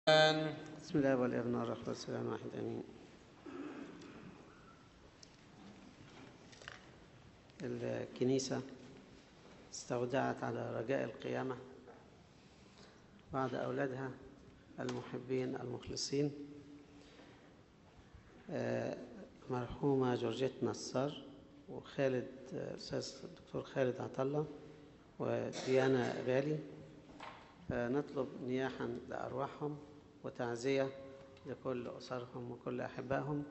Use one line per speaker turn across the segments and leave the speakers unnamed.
بسم الله والابن والروح والسلام واحد امين الكنيسة استودعت على رجاء القيامة بعد أولادها المحبين المخلصين آه، مرحومة جورجيت نصار وخالد الأستاذ الدكتور خالد عطلة وديانا غالي نطلب نياحا لأرواحهم وتعزية لكل أسرهم وكل أحبائهم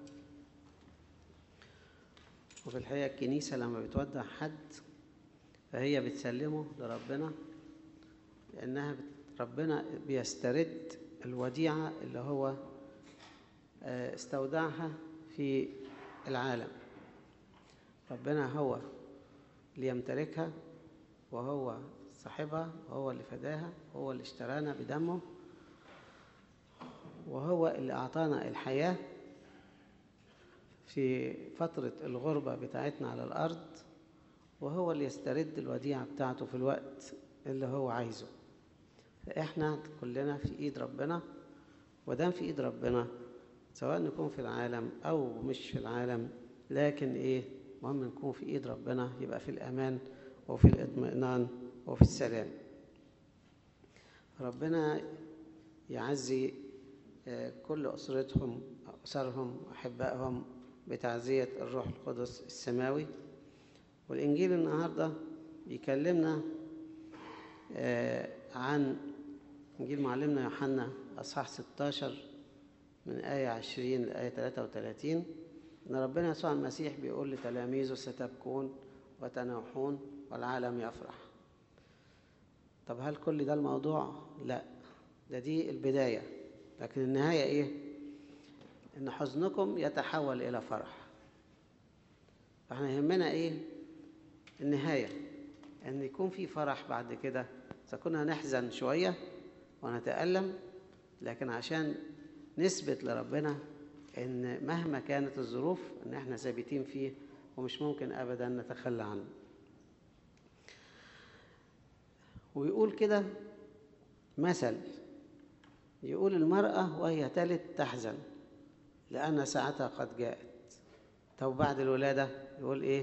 وفي الحقيقة الكنيسة لما بتودع حد فهي بتسلمه لربنا لأنها بت... ربنا بيسترد الوديعة اللي هو استودعها في العالم ربنا هو اللي يمتلكها وهو صاحبها وهو اللي فداها وهو اللي اشترانا بدمه وهو اللي أعطانا الحياة في فترة الغربة بتاعتنا على الأرض وهو اللي يسترد الوديعة بتاعته في الوقت اللي هو عايزه فإحنا كلنا في إيد ربنا ودام في إيد ربنا سواء نكون في العالم أو مش في العالم لكن إيه مهم نكون في إيد ربنا يبقى في الأمان وفي الاطمئنان وفي السلام ربنا يعزي كل أسرتهم أسرهم وأحبائهم بتعزية الروح القدس السماوي والإنجيل النهاردة بيكلمنا عن إنجيل معلمنا يوحنا أصحاح 16 من آية 20 لآية 33 إن ربنا يسوع المسيح بيقول لتلاميذه ستبكون وتنوحون والعالم يفرح طب هل كل ده الموضوع؟ لا ده دي البداية لكن النهاية إيه؟ إن حزنكم يتحول إلى فرح فإحنا يهمنا إيه؟ النهاية إن يكون في فرح بعد كده إذا كنا نحزن شوية ونتألم لكن عشان نثبت لربنا إن مهما كانت الظروف إن إحنا ثابتين فيه ومش ممكن أبدا نتخلى عنه ويقول كده مثل يقول المرأة وهي تلد تحزن لأن ساعتها قد جاءت طب بعد الولادة يقول إيه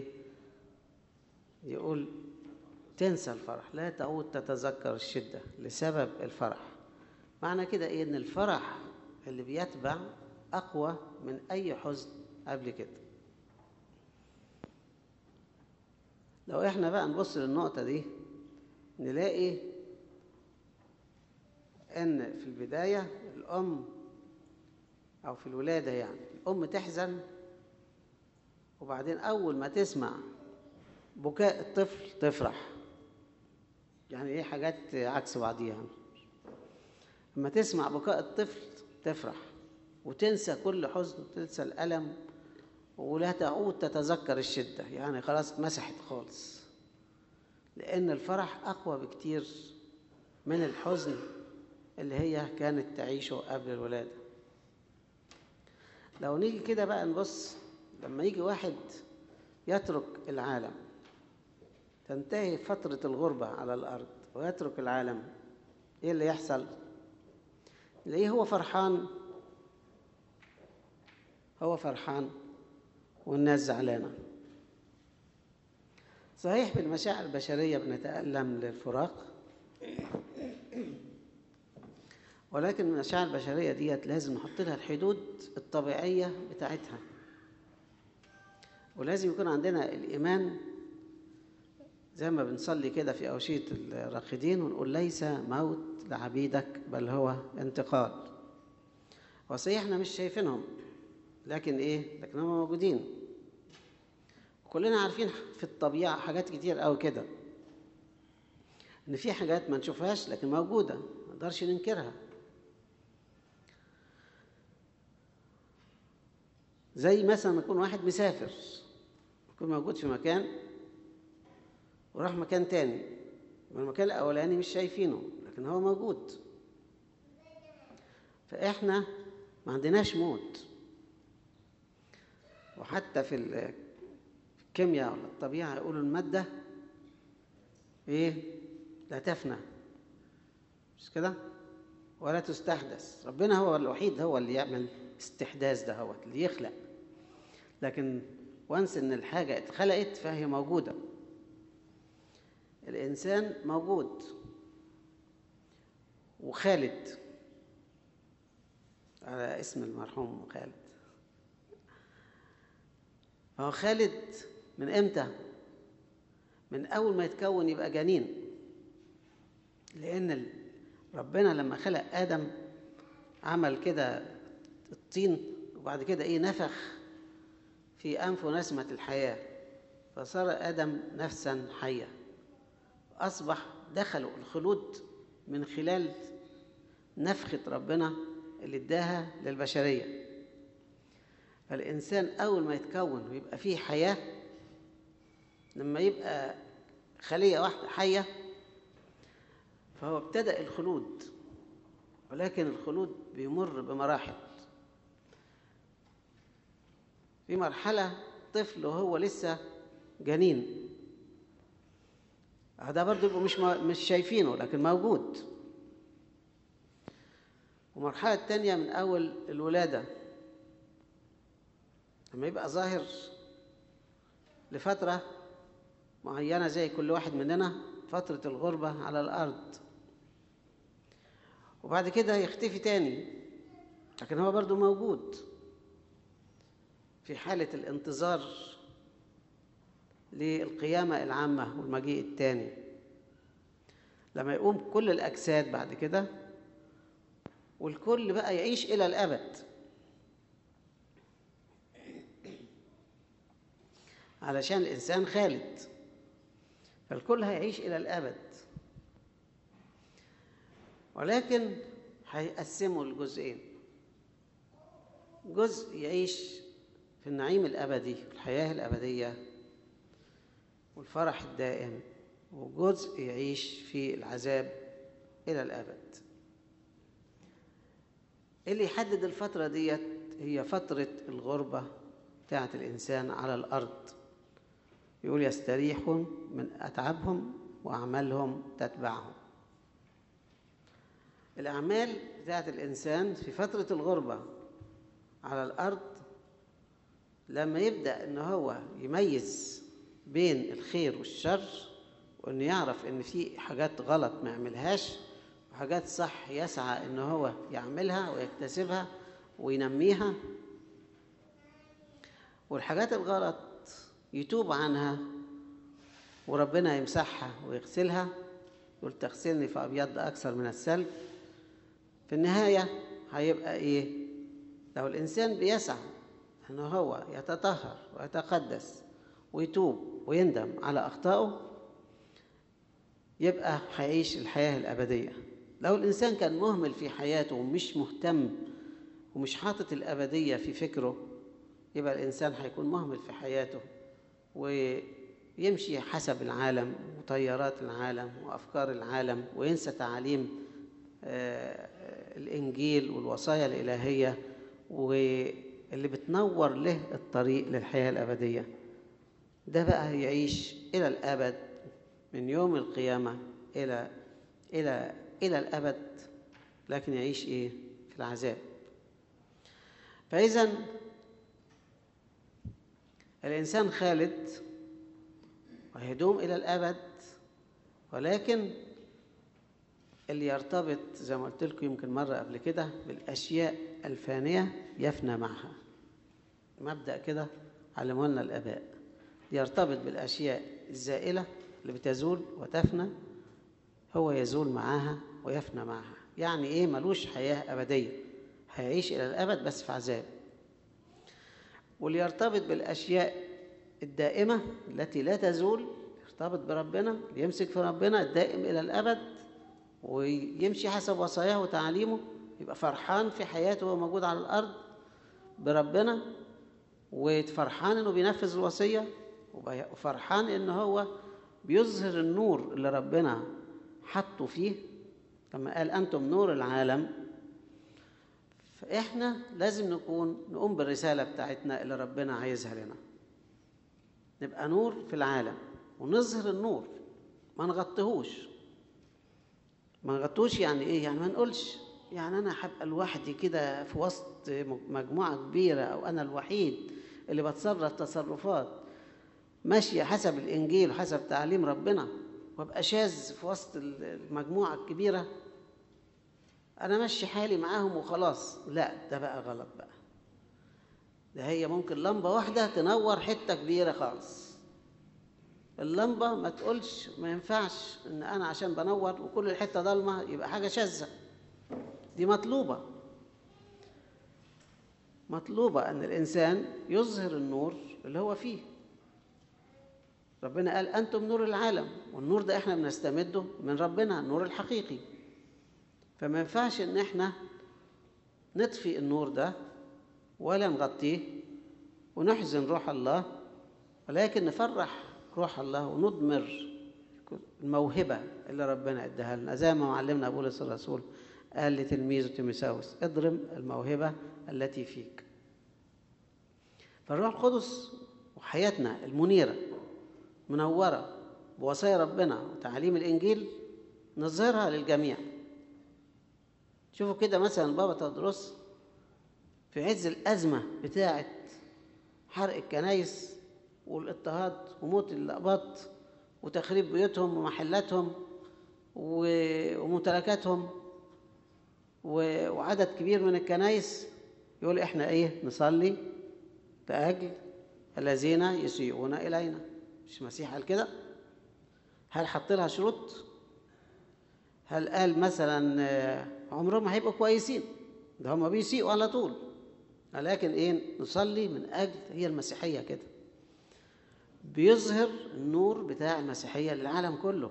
يقول تنسى الفرح لا تعود تتذكر الشدة لسبب الفرح معنى كده إيه إن الفرح اللي بيتبع أقوى من أي حزن قبل كده لو إحنا بقى نبص للنقطة دي نلاقي ان في البدايه الام او في الولاده يعني الام تحزن وبعدين اول ما تسمع بكاء الطفل تفرح يعني ايه حاجات عكس بعضيها لما تسمع بكاء الطفل تفرح وتنسى كل حزن تنسى الالم ولا تعود تتذكر الشده يعني خلاص اتمسحت خالص لأن الفرح أقوى بكتير من الحزن اللي هي كانت تعيشه قبل الولادة لو نيجي كده بقى نبص لما يجي واحد يترك العالم تنتهي فترة الغربة على الأرض ويترك العالم إيه اللي يحصل؟ ليه هو فرحان هو فرحان والناس زعلانه صحيح بالمشاعر البشرية بنتألم للفراق ولكن المشاعر البشرية ديت لازم نحط لها الحدود الطبيعية بتاعتها ولازم يكون عندنا الإيمان زي ما بنصلي كده في أوشية الراقدين ونقول ليس موت لعبيدك بل هو انتقال وصحيح احنا مش شايفينهم لكن ايه لكن هم موجودين كلنا عارفين في الطبيعة حاجات كتير قوي كده إن في حاجات ما نشوفهاش لكن موجودة ما نقدرش ننكرها زي مثلا يكون واحد مسافر يكون موجود في مكان وراح مكان تاني والمكان الأولاني مش شايفينه لكن هو موجود فإحنا ما عندناش موت وحتى في الكيمياء ولا الطبيعة يقولوا المادة إيه لا تفنى مش كده ولا تستحدث ربنا هو الوحيد هو اللي يعمل استحداث ده هو اللي يخلق لكن وانس ان الحاجة اتخلقت فهي موجودة الإنسان موجود وخالد على اسم المرحوم خالد فهو خالد من امتى من اول ما يتكون يبقى جنين لان ربنا لما خلق ادم عمل كده الطين وبعد كده ايه نفخ في انفه نسمه الحياه فصار ادم نفسا حيه اصبح دخلوا الخلود من خلال نفخه ربنا اللي اداها للبشريه فالانسان اول ما يتكون ويبقى فيه حياه لما يبقى خليه واحده حيه فهو ابتدا الخلود ولكن الخلود بيمر بمراحل في مرحله طفل وهو لسه جنين ده برضه يبقوا مش مش شايفينه لكن موجود ومرحلة تانية من أول الولادة لما يبقى ظاهر لفترة معينة زي كل واحد مننا فترة الغربة على الأرض وبعد كده يختفي تاني لكن هو برضو موجود في حالة الانتظار للقيامة العامة والمجيء التاني لما يقوم كل الأجساد بعد كده والكل بقى يعيش إلى الأبد علشان الإنسان خالد فالكل هيعيش إلى الأبد ولكن هيقسموا الجزئين جزء يعيش في النعيم الأبدي الحياة الأبدية والفرح الدائم وجزء يعيش في العذاب إلى الأبد اللي يحدد الفترة ديت هي فترة الغربة بتاعت الإنسان على الأرض يقول يستريحون من أتعابهم وأعمالهم تتبعهم الأعمال بتاعت الإنسان في فترة الغربة على الأرض لما يبدأ إن هو يميز بين الخير والشر وإنه يعرف إن في حاجات غلط ما يعملهاش وحاجات صح يسعى إن هو يعملها ويكتسبها وينميها والحاجات الغلط يتوب عنها وربنا يمسحها ويغسلها يقول تغسلني فأبيض أكثر من السلب في النهاية هيبقى إيه لو الإنسان بيسعى أنه هو يتطهر ويتقدس ويتوب ويندم على أخطائه يبقى هيعيش الحياة الأبدية لو الإنسان كان مهمل في حياته ومش مهتم ومش حاطط الأبدية في فكره يبقى الإنسان هيكون مهمل في حياته ويمشي حسب العالم وتيارات العالم وأفكار العالم وينسى تعاليم الإنجيل والوصايا الإلهية واللي بتنور له الطريق للحياة الأبدية ده بقى يعيش إلى الأبد من يوم القيامة إلى إلى إلى الأبد لكن يعيش إيه في العذاب فإذا الإنسان خالد ويدوم إلى الأبد ولكن اللي يرتبط زي ما قلت لكم يمكن مرة قبل كده بالأشياء الفانية يفنى معها مبدأ كده علمه لنا الآباء يرتبط بالأشياء الزائلة اللي بتزول وتفنى هو يزول معاها ويفنى معها يعني إيه ملوش حياة أبدية هيعيش إلى الأبد بس في عذاب واللي يرتبط بالأشياء الدائمة التي لا تزول يرتبط بربنا يمسك في ربنا الدائم إلى الأبد ويمشي حسب وصاياه وتعاليمه يبقى فرحان في حياته وهو موجود على الأرض بربنا وفرحان إنه بينفذ الوصية وفرحان إنه هو بيظهر النور اللي ربنا حطه فيه لما قال أنتم نور العالم فإحنا لازم نكون نقوم بالرسالة بتاعتنا اللي ربنا عايزها لنا نبقى نور في العالم ونظهر النور ما نغطيهوش ما نغطوش يعني ايه يعني ما نقولش يعني أنا هبقى لوحدي كده في وسط مجموعة كبيرة أو أنا الوحيد اللي بتصرف تصرفات ماشية حسب الإنجيل حسب تعليم ربنا وابقى شاذ في وسط المجموعة الكبيرة أنا ماشي حالي معاهم وخلاص لا ده بقى غلط بقى ده هي ممكن لمبة واحدة تنور حتة كبيرة خالص اللمبة ما تقولش ما ينفعش إن أنا عشان بنور وكل الحتة ضلمة يبقى حاجة شاذة دي مطلوبة مطلوبة أن الإنسان يظهر النور اللي هو فيه ربنا قال أنتم نور العالم والنور ده إحنا بنستمده من ربنا النور الحقيقي فما ينفعش إن إحنا نطفي النور ده ولا نغطيه ونحزن روح الله ولكن نفرح روح الله ونضمر الموهبة اللي ربنا اداها لنا زي ما معلمنا بولس الرسول قال لتلميذه تيموساوس اضرم الموهبة التي فيك فالروح القدس وحياتنا المنيرة منورة بوصايا ربنا وتعليم الإنجيل نظهرها للجميع شوفوا كده مثلا بابا تدرس في عز الأزمة بتاعة حرق الكنايس والاضطهاد وموت الأقباط وتخريب بيوتهم ومحلاتهم وممتلكاتهم وعدد كبير من الكنايس يقول احنا ايه نصلي لاجل الذين يسيئون الينا مش المسيح قال كده هل حط لها شروط هل قال مثلا عمرهم ما هيبقوا كويسين ده هم بيسيئوا على طول ولكن ايه نصلي من اجل هي المسيحيه كده بيظهر النور بتاع المسيحيه للعالم كله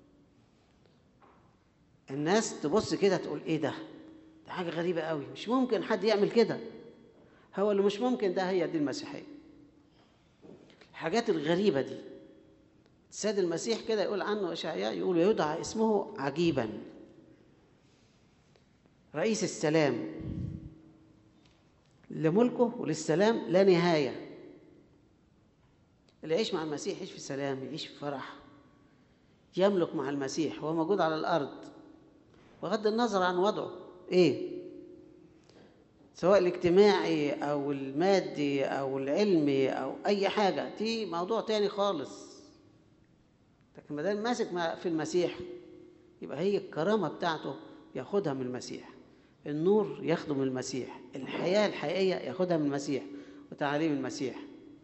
الناس تبص كده تقول ايه ده ده حاجه غريبه قوي مش ممكن حد يعمل كده هو اللي مش ممكن ده هي دي المسيحيه الحاجات الغريبه دي السيد المسيح كده يقول عنه اشعياء يقول يدعى اسمه عجيبا رئيس السلام لملكه وللسلام لا نهايه اللي يعيش مع المسيح يعيش في سلام يعيش في فرح يملك مع المسيح وهو موجود على الارض بغض النظر عن وضعه ايه سواء الاجتماعي او المادي او العلمي او اي حاجه دي موضوع تاني خالص لكن ما دام ماسك في المسيح يبقى هي الكرامه بتاعته ياخدها من المسيح النور ياخده من المسيح الحياه الحقيقيه ياخدها من المسيح وتعاليم المسيح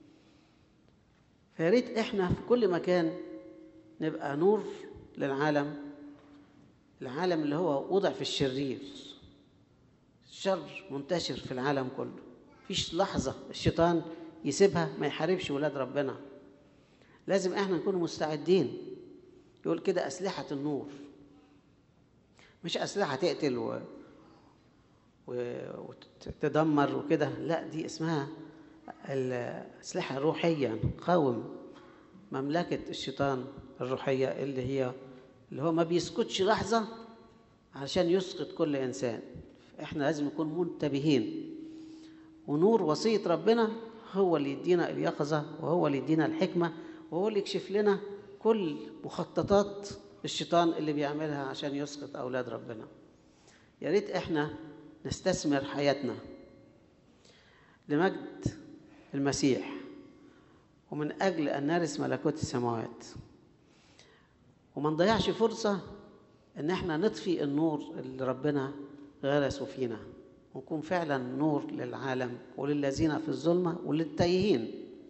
فيا ريت احنا في كل مكان نبقى نور للعالم العالم اللي هو وضع في الشرير الشر منتشر في العالم كله مفيش لحظة الشيطان يسيبها ما يحاربش ولاد ربنا لازم احنا نكون مستعدين يقول كده أسلحة النور مش أسلحة تقتل و... و... وتدمر وكده لا دي اسمها الأسلحة الروحية نقاوم مملكة الشيطان الروحية اللي هي اللي هو ما بيسكتش لحظة عشان يسقط كل إنسان إحنا لازم نكون منتبهين ونور وصية ربنا هو اللي يدينا اليقظة وهو اللي يدينا الحكمة وهو اللي يكشف لنا كل مخططات الشيطان اللي بيعملها عشان يسقط أولاد ربنا يا ريت إحنا نستثمر حياتنا لمجد المسيح ومن أجل أن نرث ملكوت السماوات وما نضيعش فرصة إن احنا نطفي النور اللي ربنا غرسه فينا ونكون فعلا نور للعالم وللذين في الظلمة وللتايهين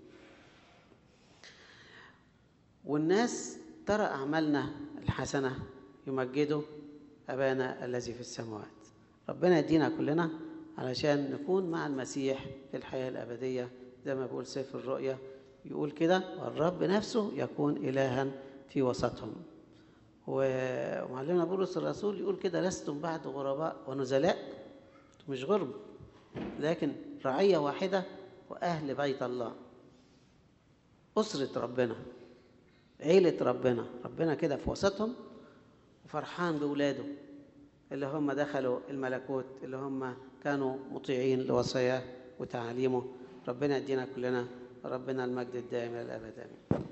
والناس ترى أعمالنا الحسنة يمجدوا أبانا الذي في السماوات ربنا يدينا كلنا علشان نكون مع المسيح في الحياة الأبدية زي ما بيقول سفر الرؤيا يقول كده والرب نفسه يكون إلها في وسطهم ومعلمنا بولس الرسول يقول كده لستم بعد غرباء ونزلاء مش غرب لكن رعية واحدة وأهل بيت الله أسرة ربنا عيلة ربنا ربنا كده في وسطهم وفرحان بولاده اللي هم دخلوا الملكوت اللي هم كانوا مطيعين لوصاياه وتعاليمه ربنا يدينا كلنا ربنا المجد الدائم الى الابد امين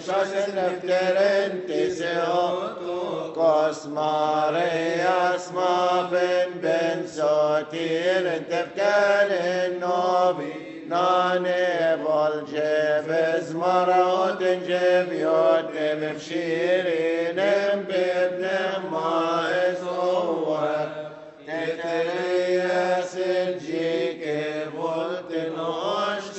Schasen efteren tiseo Kos Marias ma ben ben sotir tefkaren novi ناني بالجبز مرات جبيوت مفشيرين بابن ما اسوه تتريس الجيك بولت نوش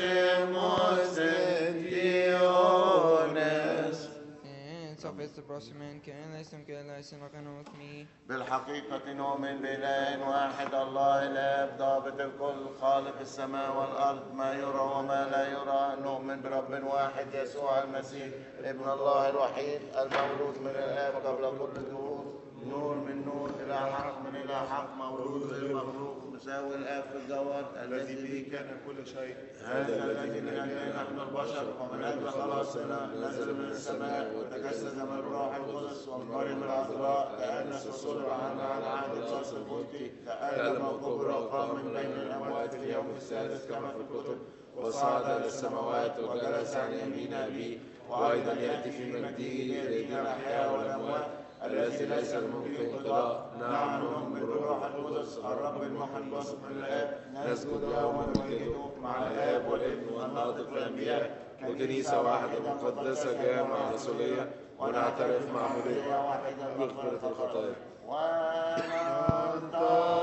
موسنتيونس
And so is the Brosman, can I some get I sin with me?
بالحقيقة نؤمن بإله واحد الله الآب ضابط الكل خالق السماء والأرض ما يرى وما لا يرى نؤمن برب واحد يسوع المسيح ابن الله الوحيد المولود من الآب قبل كل الدهور نور من نور إلى حق من إلى حق مولود غير مخلوق مساوي الآب في الجوهر الذي به كان كل شيء هذا الذي من أجله نحن البشر ومن أجل خلاصنا نزل من السماء وتجسد من الروح القدس والمريم العذراء تأنس الصلب عنا على عهد الراس القدسي تألم وكبر وقام من بين الأموات في اليوم السادس كما في الكتب وصعد إلى السماوات وجلس عن يمين أبيه وأيضا يأتي في مجده ليدين الأحياء والأموات الذي ليس الممكن انقضاء نعم نؤمن بالروح القدس الرب المحب وصف من الآب نسجد يوما ونجده مع الآب والابن والناطق والأنبياء
وكنيسة واحدة مقدسة جامعة رسولية ونعترف معمودية
واحدة
مغفرة الخطايا
وننتظر